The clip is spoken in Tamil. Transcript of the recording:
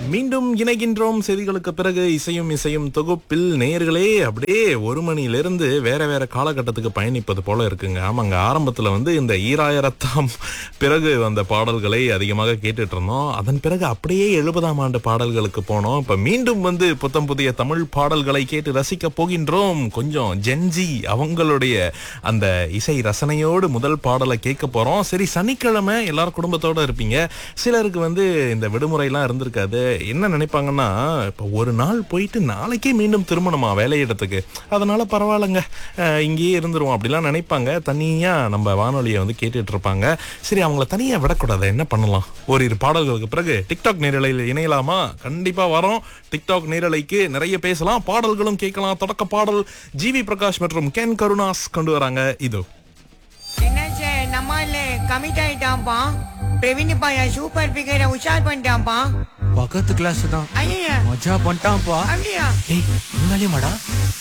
மீண்டும் இணைகின்றோம் செய்திகளுக்கு பிறகு இசையும் இசையும் தொகுப்பில் நேயர்களே அப்படியே ஒரு மணியிலிருந்து வேற வேற காலகட்டத்துக்கு பயணிப்பது போல இருக்குங்க ஆமாங்க ஆரம்பத்துல வந்து இந்த ஈராயிரத்தாம் பிறகு வந்த பாடல்களை அதிகமாக கேட்டுட்டு இருந்தோம் அதன் பிறகு அப்படியே எழுபதாம் ஆண்டு பாடல்களுக்கு போனோம் இப்ப மீண்டும் வந்து புத்தம் புதிய தமிழ் பாடல்களை கேட்டு ரசிக்க போகின்றோம் கொஞ்சம் ஜென்ஜி அவங்களுடைய அந்த இசை ரசனையோடு முதல் பாடலை கேட்க போறோம் சரி சனிக்கிழமை எல்லாரும் குடும்பத்தோட இருப்பீங்க சிலருக்கு வந்து இந்த விடுமுறைலாம் இருந்திருக்காது என்ன நினைப்பாங்கன்னா இப்போ ஒரு நாள் போயிட்டு நாளைக்கே மீண்டும் திருமணமா வேலையிடத்துக்கு அதனால பரவாயில்லைங்க அஹ் இங்கேயே இருந்துருவோம் அப்படிலாம் நினைப்பாங்க தனியா நம்ம வானொலியை வந்து கேட்டுட்டு இருப்பாங்க சரி அவங்கள தனியா விடக்கூடாது என்ன பண்ணலாம் ஓரிரு பாடல்களுக்கு பிறகு டிக்டாக் நேரலையில் இணையலாமா கண்டிப்பா வரோம் டிக்டாக் நேரலைக்கு நிறைய பேசலாம் பாடல்களும் கேட்கலாம் தொடக்க பாடல் ஜிவி பிரகாஷ் மற்றும் கென் கருணாஸ் கொண்டு வராங்க இதோ என்னாச்சு நம்மால கமிட் ஆயிட்டான்ப்பா பிரவீன் பையன் சூப்பர் பிகரை உஷார் பண்ணிட்டான்ப்பா பக்கத்து கிளாஸ் தான் ஐயா மஜா பண்ணிட்டான்ப்பா அப்படியா ஏய் உண்மையிலேயே மாடா